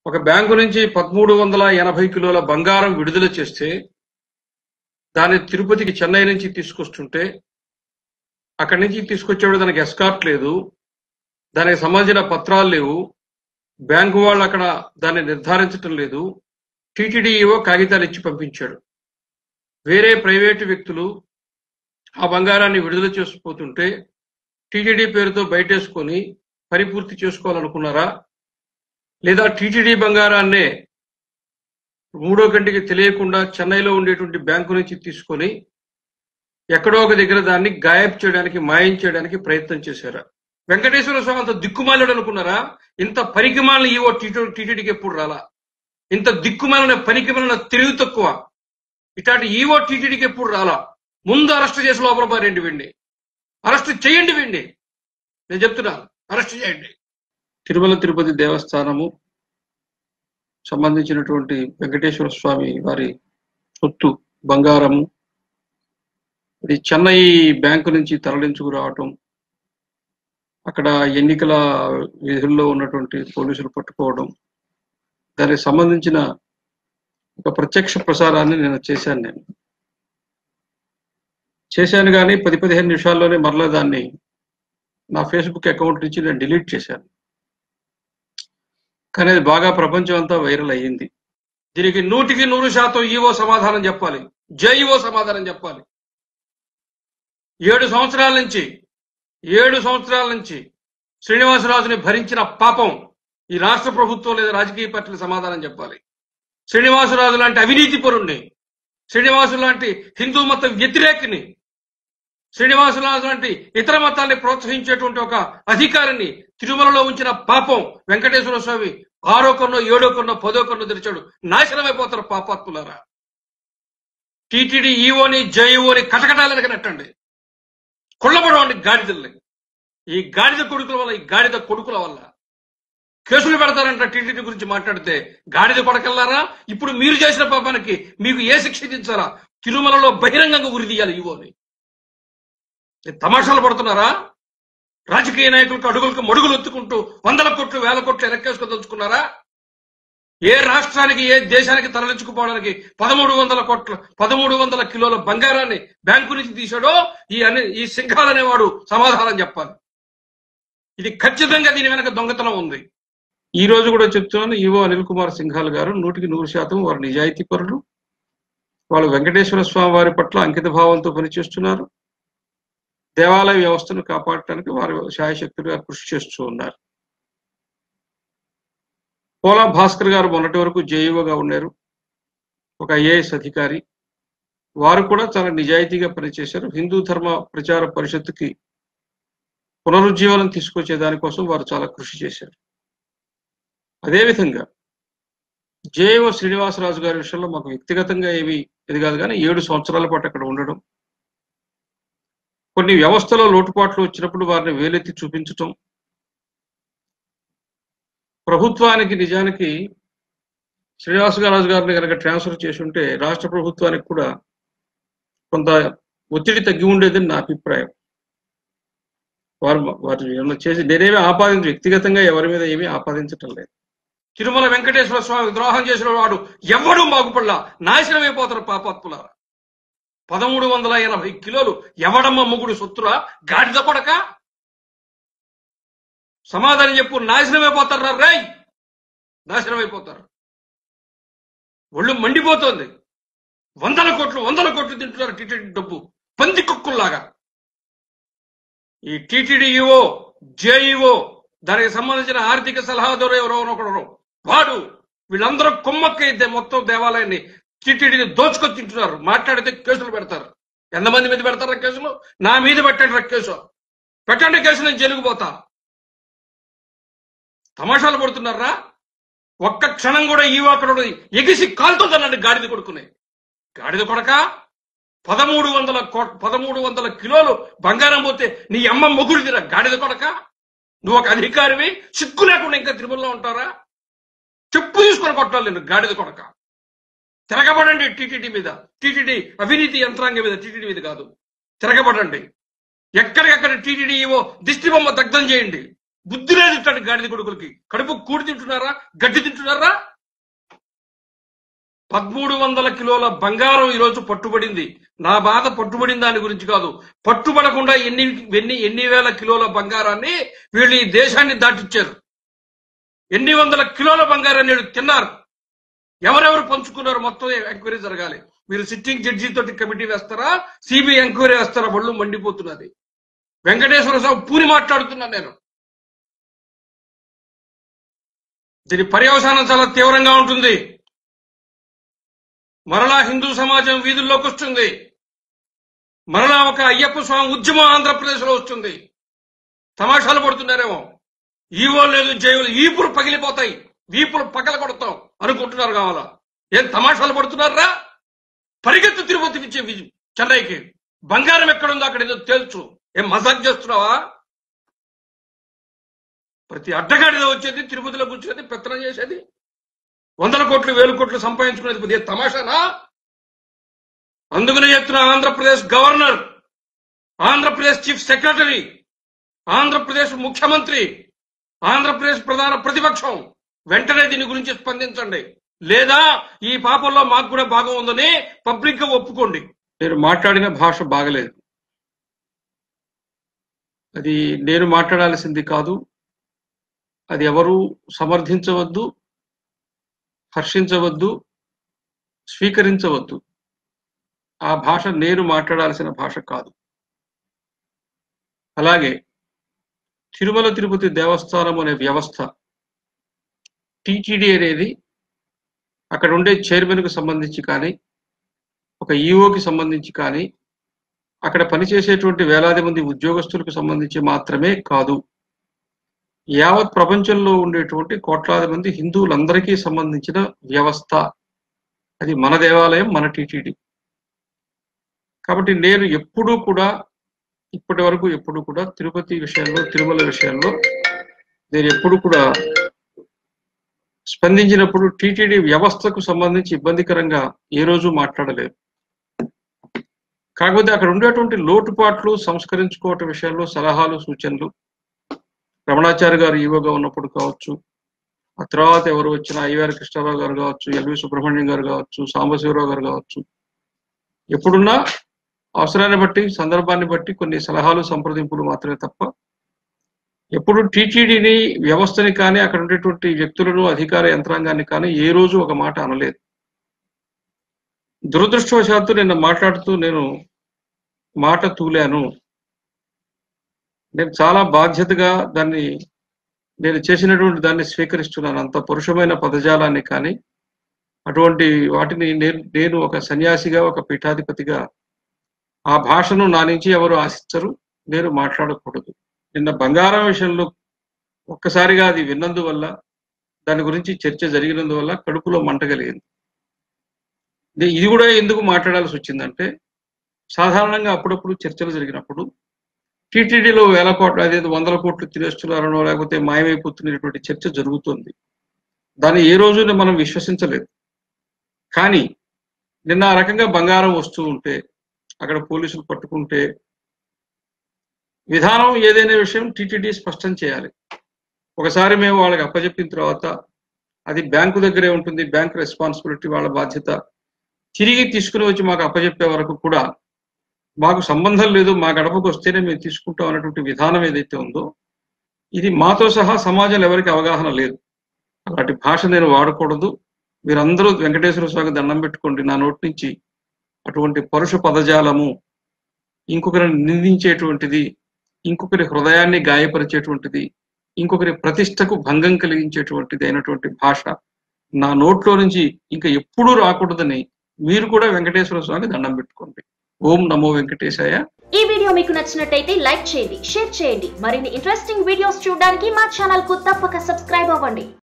ఒక బ్యాంకు నుంచి పదమూడు వందల ఎనభై కిలోల బంగారం విడుదల చేస్తే దాన్ని తిరుపతికి చెన్నై నుంచి తీసుకొస్తుంటే అక్కడి నుంచి తీసుకొచ్చేవాడు దానికి ఎస్కార్ట్ లేదు దానికి సంబంధించిన పత్రాలు లేవు బ్యాంకు వాళ్ళు అక్కడ దాన్ని నిర్ధారించటం లేదు టీటీడీఈఓ కాగితాలు ఇచ్చి పంపించాడు వేరే ప్రైవేటు వ్యక్తులు ఆ బంగారాన్ని విడుదల చేసుకుపోతుంటే టీటీడీ పేరుతో బయటేసుకొని పరిపూర్తి చేసుకోవాలనుకున్నారా లేదా టీటీడీ బంగారాన్నే మూడో గంటకి తెలియకుండా చెన్నైలో ఉండేటువంటి బ్యాంకు నుంచి తీసుకొని ఎక్కడో ఒక దగ్గర దాన్ని గాయబ్ చేయడానికి మాయం చేయడానికి ప్రయత్నం చేశారా వెంకటేశ్వర స్వామి అంత దిక్కుమాలుడు అనుకున్నారా ఇంత పరికిమాలిన ఈవో టీటీడీకి ఎప్పుడు రాలా ఇంత దిక్కుమాలిన పనికిమాలిన తెలివి తక్కువ ఇట్లాంటి ఈవో టీటీడీకి ఎప్పుడు రాలా ముందు అరెస్ట్ చేసి లోపల పారేయండి వీడిని అరెస్ట్ చేయండి వీడిని నేను చెప్తున్నా అరెస్ట్ చేయండి తిరుమల తిరుపతి దేవస్థానము సంబంధించినటువంటి వెంకటేశ్వర స్వామి వారి సొత్తు బంగారము ఇది చెన్నై బ్యాంకు నుంచి తరలించుకురావటం అక్కడ ఎన్నికల విధుల్లో ఉన్నటువంటి పోలీసులు పట్టుకోవడం దానికి సంబంధించిన ఒక ప్రత్యక్ష ప్రసారాన్ని నేను చేశాను నేను చేశాను కానీ పది పదిహేను నిమిషాల్లోనే మరలా దాన్ని నా ఫేస్బుక్ అకౌంట్ నుంచి నేను డిలీట్ చేశాను కానీ అది బాగా ప్రపంచం అంతా వైరల్ అయ్యింది దీనికి నూటికి నూరు శాతం ఈవో సమాధానం చెప్పాలి జేఈఓ సమాధానం చెప్పాలి ఏడు సంవత్సరాల నుంచి ఏడు సంవత్సరాల నుంచి శ్రీనివాసరాజుని భరించిన పాపం ఈ రాష్ట్ర ప్రభుత్వం లేదా రాజకీయ పార్టీలు సమాధానం చెప్పాలి శ్రీనివాసరాజు లాంటి అవినీతి పరుణ్ణి శ్రీనివాసు లాంటి హిందూ మత వ్యతిరేకిని శ్రీనివాసరాజు లాంటి ఇతర మతాల్ని ప్రోత్సహించేటువంటి ఒక అధికారిని తిరుమలలో ఉంచిన పాపం వెంకటేశ్వర స్వామి ఆరో కొన్నో ఏడో కొన్నో పదో కొన్నో తెరిచాడు నాశనమైపోతారు పాపాత్ములారా టీటీడీ ఈఓని జేఈఓని కటకటాలని నెట్టండి కుళ్ళబడవండి గాడిదల్ని ఈ గాడిద కొడుకుల వల్ల ఈ గాడిద కొడుకుల వల్ల కేసులు పెడతారంట టీటీడీ గురించి మాట్లాడితే గాడిద కొడకల్లారా ఇప్పుడు మీరు చేసిన పాపానికి మీకు ఏ శిక్ష విధించారా తిరుమలలో బహిరంగంగా ఉరి తీయాలి ఈవోని తమాషాలు పడుతున్నారా రాజకీయ నాయకులకు అడుగులకు మడుగులు ఎత్తుకుంటూ వందల కోట్లు వేల కోట్లు ఎనక్కేసుకోదలుచుకున్నారా ఏ రాష్ట్రానికి ఏ దేశానికి తరలించుకుపోవడానికి పదమూడు వందల కోట్ల పదమూడు వందల కిలోల బంగారాన్ని బ్యాంకు నుంచి తీసాడో ఈ అనే ఈ సింఘాల్ అనేవాడు సమాధానం చెప్పాలి ఇది ఖచ్చితంగా దీని వెనక దొంగతనం ఉంది ఈ రోజు కూడా చెప్తున్నాను ఈవో అనిల్ కుమార్ సింఘాల్ గారు నూటికి నూరు శాతం వారు నిజాయితీ పరులు వాళ్ళు వెంకటేశ్వర స్వామి వారి పట్ల అంకిత భావంతో పనిచేస్తున్నారు దేవాలయ వ్యవస్థను కాపాడటానికి వారు శాయశక్తులుగా కృషి చేస్తూ ఉన్నారు పోలా భాస్కర్ గారు మొన్నటి వరకు జేఈఓగా ఉన్నారు ఒక ఐఏఎస్ అధికారి వారు కూడా చాలా నిజాయితీగా పనిచేశారు హిందూ ధర్మ ప్రచార పరిషత్తుకి పునరుజ్జీవనం తీసుకొచ్చే దానికోసం వారు చాలా కృషి చేశారు అదేవిధంగా జేఓ శ్రీనివాసరాజు గారి విషయంలో మాకు వ్యక్తిగతంగా ఏమి ఇది కాదు కానీ ఏడు సంవత్సరాల పాటు అక్కడ ఉండడం కొన్ని వ్యవస్థలో లోటుపాట్లు వచ్చినప్పుడు వారిని వేలెత్తి చూపించటం ప్రభుత్వానికి నిజానికి శ్రీనివాసరాజు గారిని కనుక ట్రాన్స్ఫర్ చేసి ఉంటే రాష్ట్ర ప్రభుత్వానికి కూడా కొంత ఒత్తిడి తగ్గి ఉండేదని నా అభిప్రాయం వారు వారు ఏమన్నా చేసి నేనేమి ఆపాదించ వ్యక్తిగతంగా ఎవరి మీద ఏమీ ఆపాదించటం లేదు తిరుమల వెంకటేశ్వర స్వామి ద్రోహం చేసిన వాడు ఎవడు బాగుపడలా నాశనం అయిపోతారు పాపాత్ములారా పదమూడు వందల ఎనభై కిలోలు ఎవడమ్మ ముగుడు సొత్తురా గాడిద కొడక సమాధానం చెప్పు నాశనం అయిపోతారా రై నాశనం అయిపోతారు ఒళ్ళు మండిపోతోంది వందల కోట్లు వందల కోట్లు తింటున్నారు టీటీడీ డబ్బు పంది కుక్కుల్లాగా ఈ టీటీడీఓ జేఈఓ దానికి సంబంధించిన ఆర్థిక సలహాదారు ఎవరో ఒకరు వాడు వీళ్ళందరూ కుమ్మక్కైతే మొత్తం దేవాలయాన్ని టీటీడీని దోచుకొని తింటున్నారు మాట్లాడితే కేసులు పెడతారు ఎంతమంది మీద పెడతారా కేసులు నా మీద పెట్టండి రా కేసు పెట్టండి కేసు నేను జైలుకు పోతా తమాషాలు పడుతున్నారా ఒక్క క్షణం కూడా ఈ అక్కడ ఉన్నది ఎగిసి కాలుతుందనండి గాడిద కొడుకునే గాడిద కొడక పదమూడు వందల కో- పదమూడు వందల కిలోలు బంగారం పోతే నీ అమ్మ మొగుడిదిరా గాడిద కొడక నువ్వు ఒక అధికారివి సిగ్గు లేకుండా ఇంకా తిరుమలలో ఉంటారా చెప్పు తీసుకొని కొట్టాలి నేను గాడిద కొడక తిరగబడండి టీటీడీ మీద టీటీడీ అవినీతి యంత్రాంగం మీద టీటీడీ మీద కాదు తిరగబడండి ఎక్కడికక్కడ టీటీడీ ఏవో దిష్టి బొమ్మ దగ్ధం చేయండి బుద్ధి లేదు ఇట్లాంటి గాడిద కొడుకులకి కడుపు కూడి తింటున్నారా గడ్డి తింటున్నారా పదమూడు వందల కిలోల బంగారం ఈరోజు పట్టుబడింది నా బాధ పట్టుబడిన దాని గురించి కాదు పట్టుబడకుండా ఎన్ని ఎన్ని ఎన్ని వేల కిలోల బంగారాన్ని వీళ్ళు ఈ దేశాన్ని దాటిచ్చారు ఎన్ని వందల కిలోల బంగారాన్ని వీళ్ళు తిన్నారు ఎవరెవరు పంచుకున్నారు మొత్తం ఎంక్వైరీ జరగాలి మీరు సిట్టింగ్ జడ్జి తోటి కమిటీ వేస్తారా సిబిఐ ఎంక్వైరీ వేస్తారా ఒళ్ళు మండిపోతున్నది వెంకటేశ్వర స్వామి పూని మాట్లాడుతున్నాను నేను దీని పర్యవసానం చాలా తీవ్రంగా ఉంటుంది మరలా హిందూ సమాజం వీధుల్లోకి వస్తుంది మరలా ఒక అయ్యప్ప స్వామి ఉద్యమం ఆంధ్రప్రదేశ్ లో వస్తుంది తమాషాలు పడుతున్నారేమో ఈవో లేదు జైలు ఈపులు పగిలిపోతాయి వీపులు పగల కొడతాం అనుకుంటున్నారు కావాలా ఏం తమాషాలు పడుతున్నారా పరిగెత్తు తిరుపతికి ఇచ్చే విజ- చెన్నైకి బంగారం ఎక్కడుందో అక్కడ ఏదో తెలుసు ఏం మజాక్ చేస్తున్నావా ప్రతి అడ్డగాడిలో వచ్చేది తిరుపతిలో కూర్చునేది పెత్తనం చేసేది వందల కోట్లు వేల కోట్లు సంపాదించుకునేది కొద్దిగా తమాషానా అందుకనే చెప్తున్నా Andhra Pradesh governor Andhra Pradesh chief secretary Andhra Pradesh ముఖ్యమంత్రి ఆంధ్రప్రదేశ్ ప్రధాన ప్రతిపక్షం వెంటనే దీని గురించి స్పందించండి లేదా ఈ పాపంలో మాకు కూడా భాగం ఉందని పబ్లిక్ గా ఒప్పుకోండి నేను మాట్లాడిన భాష బాగలేదు అది నేను మాట్లాడాల్సింది కాదు అది ఎవరు సమర్థించవద్దు హర్షించవద్దు స్వీకరించవద్దు ఆ భాష నేను మాట్లాడాల్సిన భాష కాదు అలాగే తిరుమల తిరుపతి దేవస్థానం అనే వ్యవస్థ టిటిడి అనేది అక్కడ ఉండే చైర్మన్కు సంబంధించి కానీ ఒక ఈఓకి సంబంధించి కానీ అక్కడ పనిచేసేటువంటి వేలాది మంది ఉద్యోగస్తులకు సంబంధించి మాత్రమే కాదు యావత్ ప్రపంచంలో ఉండేటువంటి కోట్లాది మంది హిందువులందరికీ సంబంధించిన వ్యవస్థ అది మన దేవాలయం మన టిటిడి కాబట్టి నేను ఎప్పుడూ కూడా ఇప్పటి వరకు ఎప్పుడు కూడా తిరుపతి విషయంలో తిరుమల విషయంలో నేను ఎప్పుడు కూడా స్పందించినప్పుడు టిటిడి వ్యవస్థకు సంబంధించి ఇబ్బందికరంగా ఏ రోజు మాట్లాడలేదు కాకపోతే అక్కడ ఉండేటువంటి లోటుపాట్లు సంస్కరించుకోవటం విషయంలో సలహాలు సూచనలు రమణాచారి గారు ఈవోగా ఉన్నప్పుడు కావచ్చు ఆ తర్వాత ఎవరు వచ్చిన ఐవారి కృష్ణారావు గారు కావచ్చు ఎల్వి సుబ్రహ్మణ్యం గారు కావచ్చు సాంబశివరావు గారు కావచ్చు ఎప్పుడున్నా అవసరాన్ని బట్టి సందర్భాన్ని బట్టి కొన్ని సలహాలు సంప్రదింపులు మాత్రమే తప్ప ఎప్పుడు టీటీడీని వ్యవస్థని కానీ అక్కడ ఉండేటువంటి వ్యక్తులను అధికార యంత్రాంగాన్ని కానీ ఏ రోజు ఒక మాట అనలేదు దురదృష్టవశాత్తు నిన్న మాట్లాడుతూ నేను మాట తూలాను నేను చాలా బాధ్యతగా దాన్ని నేను చేసినటువంటి దాన్ని స్వీకరిస్తున్నాను అంత పురుషమైన పదజాలాన్ని కానీ అటువంటి వాటిని నేను నేను ఒక సన్యాసిగా ఒక పీఠాధిపతిగా ఆ భాషను నా నుంచి ఎవరు ఆశించరు నేను మాట్లాడకూడదు నిన్న బంగారం విషయంలో ఒక్కసారిగా అది విన్నందువల్ల దాని గురించి చర్చ జరిగినందువల్ల కడుపులో మంట కలిగింది ఇది- ఇది కూడా ఎందుకు మాట్లాడాల్సి వచ్చిందంటే సాధారణంగా అప్పుడప్పుడు చర్చలు జరిగినప్పుడు టీటీడీలో వేల కోట్ల అదేదో వందల కోట్లు తినేస్తున్నారనో లేకపోతే మాయమైపోతున్నటువంటి చర్చ జరుగుతుంది దాన్ని ఏ రోజున మనం విశ్వసించలేదు కానీ నిన్న ఆ రకంగా బంగారం వస్తూ ఉంటే అక్కడ పోలీసులు పట్టుకుంటే విధానం ఏదైనా విషయం టీటీడీ స్పష్టం చేయాలి ఒకసారి మేము వాళ్ళకి అప్పచెప్పిన తర్వాత అది బ్యాంకు దగ్గరే ఉంటుంది బ్యాంక్ రెస్పాన్సిబిలిటీ వాళ్ళ బాధ్యత తిరిగి తీసుకుని వచ్చి మాకు అప్పచెప్పే వరకు కూడా మాకు సంబంధం లేదు మా గడపకు వస్తేనే మేము తీసుకుంటాం అన్నటువంటి విధానం ఏదైతే ఉందో ఇది మాతో సహా సమాజంలో ఎవరికి అవగాహన లేదు అలాంటి భాష నేను వాడకూడదు మీరందరూ వెంకటేశ్వర స్వామికి దండం పెట్టుకోండి నా నోటి నుంచి అటువంటి పరుష పదజాలము ఇంకొకరిని నిందించేటువంటిది ఇంకొకరి హృదయాన్ని గాయపరిచేటువంటిది ఇంకొకరి ప్రతిష్టకు భంగం కలిగించేటువంటిది అయినటువంటి భాష నా నోట్లో నుంచి ఇంకా ఎప్పుడూ రాకూడదని మీరు కూడా వెంకటేశ్వర స్వామికి దండం పెట్టుకోండి ఓం నమో వెంకటేశాయ ఈ వీడియో మీకు నచ్చినట్టయితే లైక్ చేయండి షేర్ చేయండి మరిన్ని ఇంట్రెస్టింగ్ వీడియోస్ చూడడానికి మా ఛానల్ కు తప్పక సబ్స్క్రైబ్ అవ్వండి